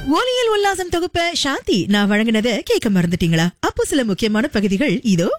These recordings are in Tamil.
ஒலியில் உல்லாசம் தொகுப்ப சாந்தி நான் வழங்கினதை கேட்க மறந்துட்டீங்களா அப்போ சில முக்கியமான பகுதிகள் இதோ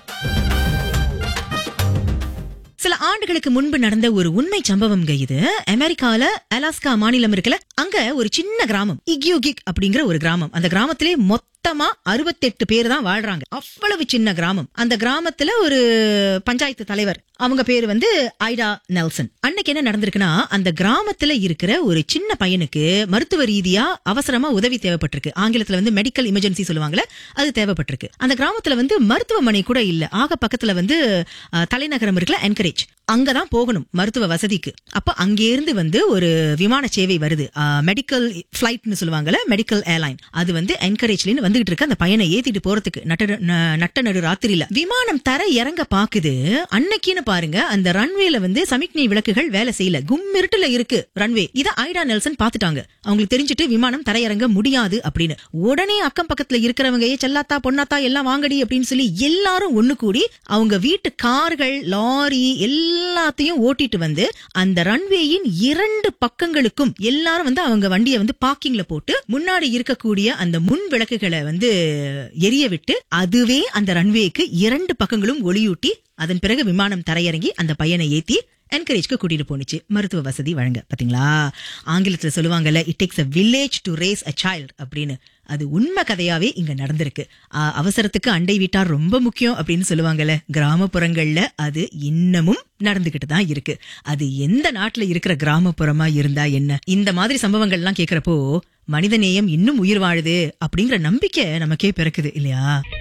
சில ஆண்டுகளுக்கு முன்பு நடந்த ஒரு உண்மை சம்பவம்ங்க இது அமெரிக்கால அலாஸ்கா மாநிலம் இருக்குல்ல அங்க ஒரு சின்ன கிராமம் இக்யூகிக் அப்படிங்கிற ஒரு கிராமம் அந்த கிராமத்திலே மொத்தமா அறுபத்தெட்டு பேர் தான் வாழ்றாங்க அவ்வளவு சின்ன கிராமம் அந்த கிராமத்துல ஒரு பஞ்சாயத்து தலைவர் அவங்க பேர் வந்து ஐடா நெல்சன் அன்னைக்கு என்ன நடந்திருக்குன்னா அந்த கிராமத்துல இருக்கிற ஒரு சின்ன பையனுக்கு மருத்துவ ரீதியா அவசரமா உதவி தேவைப்பட்டிருக்கு ஆங்கிலத்துல வந்து மெடிக்கல் எமர்ஜென்சி சொல்லுவாங்கல்ல அது தேவைப்பட்டிருக்கு அந்த கிராமத்துல வந்து மருத்துவமனை கூட இல்ல ஆக பக்கத்துல வந்து அஹ், தலைநகரம் இருக்குல்ல என்கரேஜ் அங்கதான் போகணும் மருத்துவ வசதிக்கு அப்ப அங்கேருந்து வந்து ஒரு விமான சேவை வருது மெடிக்கல் ஃபிளைட்னு சொல்லுவாங்கல்ல மெடிக்கல் ஏர்லைன் அது வந்து என்கரேஜ்லன்னு வந்துகிட்டு இருக்கு அந்த பையனை ஏத்திட்டு போறதுக்கு நட்ட ந- நட்ட நடு ராத்திரியில விமானம் தர இறங்க பாக்குது அன்னைக்குன்னு பாருங்க அந்த ரன்வேல வந்து சமிக்ஞை விளக்குகள் வேலை செய்யல கும்மிருட்டுல இருக்கு ரன்வே இத ஐடா நெல்சன் பாத்துட்டாங்க அவங்களுக்கு தெரிஞ்சுட்டு விமானம் தரையிறங்க முடியாது அப்படின்னு உடனே அக்கம் பக்கத்துல இருக்கிறவங்க ஏ செல்லாத்தா பொன்னாத்தா எல்லாம் வாங்கடி அப்படின்னு சொல்லி எல்லாரும் ஒண்ணு கூடி அவங்க வீட்டு கார்கள் லாரி எல்லாத்தையும் ஓட்டிட்டு வந்து அந்த ரன்வேயின் இரண்டு பக்கங்களுக்கும் எல்லாரும் வந்து அவங்க வண்டியை வந்து பார்க்கிங்ல போட்டு முன்னாடி இருக்கக்கூடிய அந்த முன் விளக்குகளை வந்து எரிய விட்டு அதுவே அந்த ரன்வேக்கு இரண்டு பக்கங்களும் ஒளியூட்டி அதன் பிறகு விமானம் தரையிறங்கி அந்த பையனை ஏத்தி என்கரேஜ்க்கு கூட்டிட்டு போனுச்சு மருத்துவ வசதி வழங்க பாத்தீங்களா ஆங்கிலத்துல சொல்லுவாங்கல்ல it takes a village to raise a child அப்படின்னு அது உண்மை கதையாவே இங்க நடந்திருக்கு ஆ, அவசரத்துக்கு அண்டை வீட்டார் ரொம்ப முக்கியம் அப்படின்னு சொல்லுவாங்கல்ல கிராமப்புறங்கள்ல அது இன்னமும் நடந்துகிட்டு தான் இருக்கு அது எந்த நாட்டுல இருக்கிற கிராமப்புறமா இருந்தா என்ன இந்த மாதிரி சம்பவங்கள்லாம் கேக்குறப்போ மனிதநேயம் இன்னும் உயிர் வாழுது அப்படிங்கிற நம்பிக்கை நமக்கே பிறக்குது இல்லையா